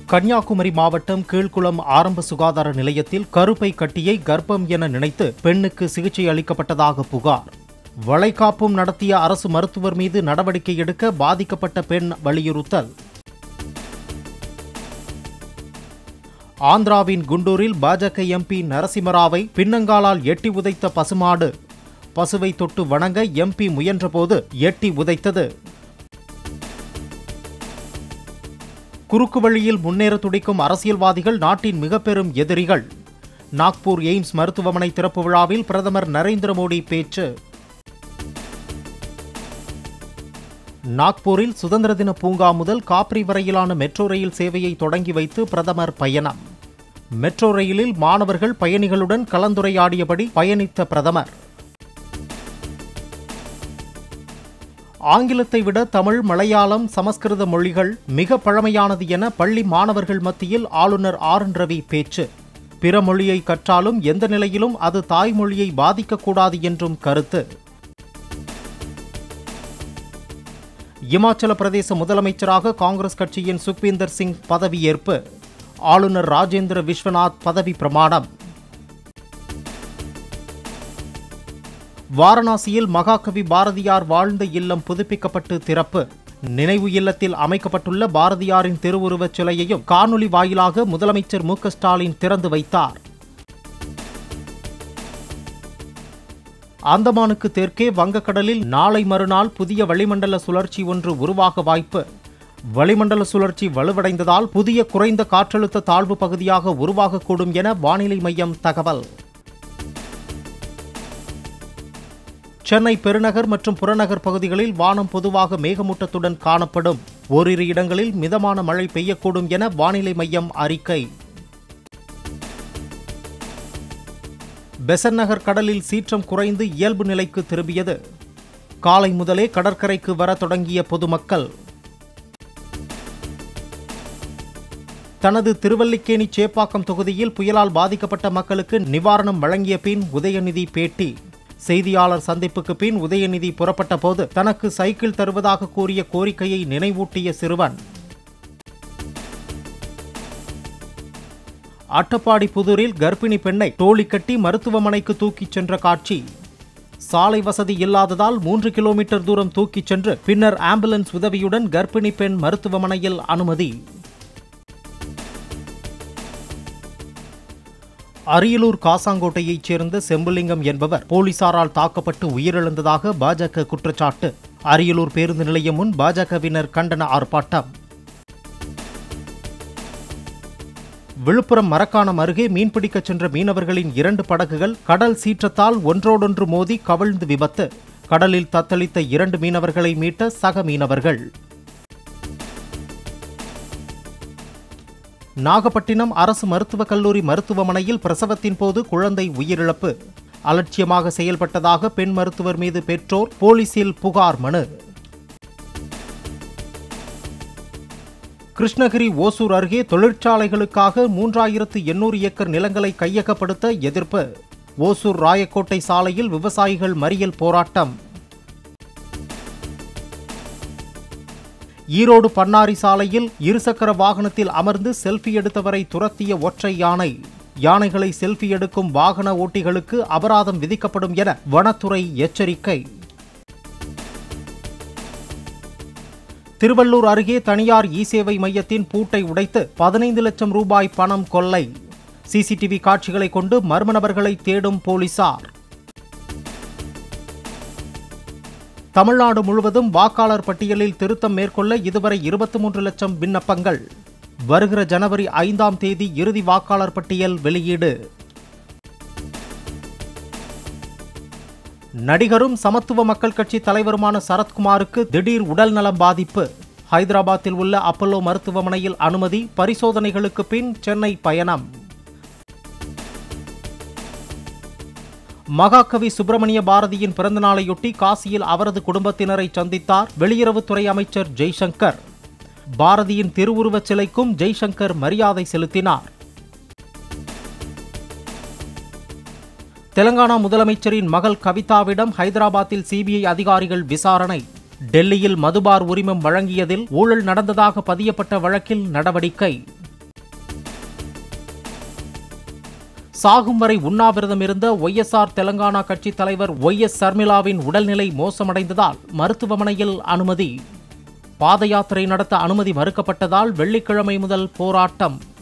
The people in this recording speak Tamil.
கன்னியாகுமரி மாவட்டம் கீழ்குளம் ஆரம்ப சுகாதார நிலையத்தில் கருப்பை கட்டியை கர்ப்பம் என நினைத்து பெண்ணுக்கு சிகிச்சை அளிக்கப்பட்டதாக புகார் வளைகாப்பும் நடத்திய அரசு மருத்துவர் மீது நடவடிக்கை எடுக்க பாதிக்கப்பட்ட பெண் வலியுறுத்தல் ஆந்திராவின் குண்டூரில் பாஜக எம்பி நரசிம்மராவை பின்னங்காலால் எட்டி உதைத்த பசுமாடு பசுவை தொட்டு வணங்க எம்பி முயன்றபோது எட்டி உதைத்தது குறுக்கு வழியில் முன்னேற துடிக்கும் அரசியல்வாதிகள் நாட்டின் மிக பெரும் எதிரிகள் நாக்பூர் எய்ம்ஸ் மருத்துவமனை திறப்பு விழாவில் பிரதமர் நரேந்திர மோடி பேச்சு நாக்பூரில் சுதந்திர தின பூங்கா முதல் காப்ரி வரையிலான மெட்ரோ ரயில் சேவையை தொடங்கி வைத்து பிரதமர் பயணம் மெட்ரோ ரயிலில் மாணவர்கள் பயணிகளுடன் கலந்துரையாடியபடி பயணித்த பிரதமர் ஆங்கிலத்தை விட தமிழ் மலையாளம் சமஸ்கிருத மொழிகள் மிக பழமையானது என பள்ளி மாணவர்கள் மத்தியில் ஆளுநர் ஆர் என் ரவி பேச்சு பிற மொழியை கற்றாலும் எந்த நிலையிலும் அது தாய்மொழியை பாதிக்கக்கூடாது என்றும் கருத்து இமாச்சல பிரதேச முதலமைச்சராக காங்கிரஸ் கட்சியின் சுக்வீந்தர் சிங் பதவியேற்பு ஆளுநர் ராஜேந்திர விஸ்வநாத் பதவி பிரமாணம் வாரணாசியில் மகாகவி பாரதியார் வாழ்ந்த இல்லம் புதுப்பிக்கப்பட்டு திறப்பு நினைவு இல்லத்தில் அமைக்கப்பட்டுள்ள பாரதியாரின் திருவுருவச் சிலையையும் காணொலி வாயிலாக முதலமைச்சர் மு க ஸ்டாலின் திறந்து வைத்தார் அந்தமானுக்கு தெற்கே வங்கக்கடலில் நாளை மறுநாள் புதிய வளிமண்டல சுழற்சி ஒன்று உருவாக வாய்ப்பு வளிமண்டல சுழற்சி வலுவடைந்ததால் புதிய குறைந்த காற்றழுத்த தாழ்வு பகுதியாக உருவாகக்கூடும் என வானிலை மையம் தகவல் சென்னை பெருநகர் மற்றும் புறநகர் பகுதிகளில் வானம் பொதுவாக மேகமூட்டத்துடன் காணப்படும் ஓரிரு இடங்களில் மிதமான மழை பெய்யக்கூடும் என வானிலை மையம் அறிக்கை பெசன் நகர் கடலில் சீற்றம் குறைந்து இயல்பு நிலைக்கு திரும்பியது காலை முதலே கடற்கரைக்கு வர தொடங்கிய பொதுமக்கள் தனது திருவல்லிக்கேணி சேப்பாக்கம் தொகுதியில் புயலால் பாதிக்கப்பட்ட மக்களுக்கு நிவாரணம் வழங்கிய பின் உதயநிதி பேட்டி செய்தியாளர் சந்திப்புக்கு பின் உதயநிதி புறப்பட்ட போது தனக்கு சைக்கிள் தருவதாக கூறிய கோரிக்கையை நினைவூட்டிய சிறுவன் அட்டப்பாடி புதூரில் கர்ப்பிணி பெண்ணை தோழி கட்டி மருத்துவமனைக்கு தூக்கிச் சென்ற காட்சி சாலை வசதி இல்லாததால் மூன்று கிலோமீட்டர் தூரம் தூக்கிச் சென்று பின்னர் ஆம்புலன்ஸ் உதவியுடன் கர்ப்பிணி பெண் மருத்துவமனையில் அனுமதி அரியலூர் காசாங்கோட்டையைச் சேர்ந்த செம்புலிங்கம் என்பவர் போலீசாரால் தாக்கப்பட்டு உயிரிழந்ததாக பாஜக குற்றச்சாட்டு அரியலூர் பேருந்து நிலையம் முன் பாஜகவினர் கண்டன ஆர்ப்பாட்டம் விழுப்புரம் மரக்காணம் அருகே மீன்பிடிக்கச் சென்ற மீனவர்களின் இரண்டு படகுகள் கடல் சீற்றத்தால் ஒன்றோடொன்று மோதி கவிழ்ந்து விபத்து கடலில் தத்தளித்த இரண்டு மீனவர்களை மீட்ட சக மீனவர்கள் நாகப்பட்டினம் அரசு மருத்துவக் கல்லூரி மருத்துவமனையில் பிரசவத்தின் போது குழந்தை உயிரிழப்பு அலட்சியமாக செயல்பட்டதாக பெண் மருத்துவர் மீது பெற்றோர் போலீசில் புகார் மனு கிருஷ்ணகிரி ஓசூர் அருகே தொழிற்சாலைகளுக்காக மூன்றாயிரத்து எண்ணூறு ஏக்கர் நிலங்களை கையகப்படுத்த எதிர்ப்பு ஓசூர் ராயக்கோட்டை சாலையில் விவசாயிகள் மறியல் போராட்டம் ஈரோடு பன்னாரி சாலையில் இருசக்கர வாகனத்தில் அமர்ந்து செல்ஃபி எடுத்தவரை துரத்திய ஒற்றை யானை யானைகளை செல்ஃபி எடுக்கும் வாகன ஓட்டிகளுக்கு அபராதம் விதிக்கப்படும் என வனத்துறை எச்சரிக்கை திருவள்ளூர் அருகே தனியார் இ சேவை மையத்தின் பூட்டை உடைத்து பதினைந்து லட்சம் ரூபாய் பணம் கொள்ளை சிசிடிவி காட்சிகளை கொண்டு மர்ம நபர்களை தேடும் போலீசார் தமிழ்நாடு முழுவதும் வாக்காளர் பட்டியலில் திருத்தம் மேற்கொள்ள இதுவரை இருபத்தி மூன்று லட்சம் விண்ணப்பங்கள் வருகிற ஜனவரி ஐந்தாம் தேதி இறுதி வாக்காளர் பட்டியல் வெளியீடு நடிகரும் சமத்துவ மக்கள் கட்சி தலைவருமான சரத்குமாருக்கு திடீர் உடல்நலம் பாதிப்பு ஹைதராபாத்தில் உள்ள அப்பல்லோ மருத்துவமனையில் அனுமதி பரிசோதனைகளுக்கு பின் சென்னை பயணம் மகாகவி சுப்பிரமணிய பாரதியின் பிறந்தநாளையொட்டி காசியில் அவரது குடும்பத்தினரை சந்தித்தார் வெளியுறவுத்துறை அமைச்சர் ஜெய்சங்கர் பாரதியின் திருவுருவச் சிலைக்கும் ஜெய்சங்கர் மரியாதை செலுத்தினார் தெலங்கானா முதலமைச்சரின் மகள் கவிதாவிடம் ஹைதராபாத்தில் சிபிஐ அதிகாரிகள் விசாரணை டெல்லியில் மதுபார் உரிமம் வழங்கியதில் ஊழல் நடந்ததாக பதியப்பட்ட வழக்கில் நடவடிக்கை சாகும் வரை உண்ணாவிரதம் இருந்த ஒய்எஸ்ஆர் தெலங்கானா கட்சி தலைவர் ஒய் எஸ் சர்மிளாவின் உடல்நிலை மோசமடைந்ததால் மருத்துவமனையில் அனுமதி பாத யாத்திரை நடத்த அனுமதி மறுக்கப்பட்டதால் வெள்ளிக்கிழமை முதல் போராட்டம்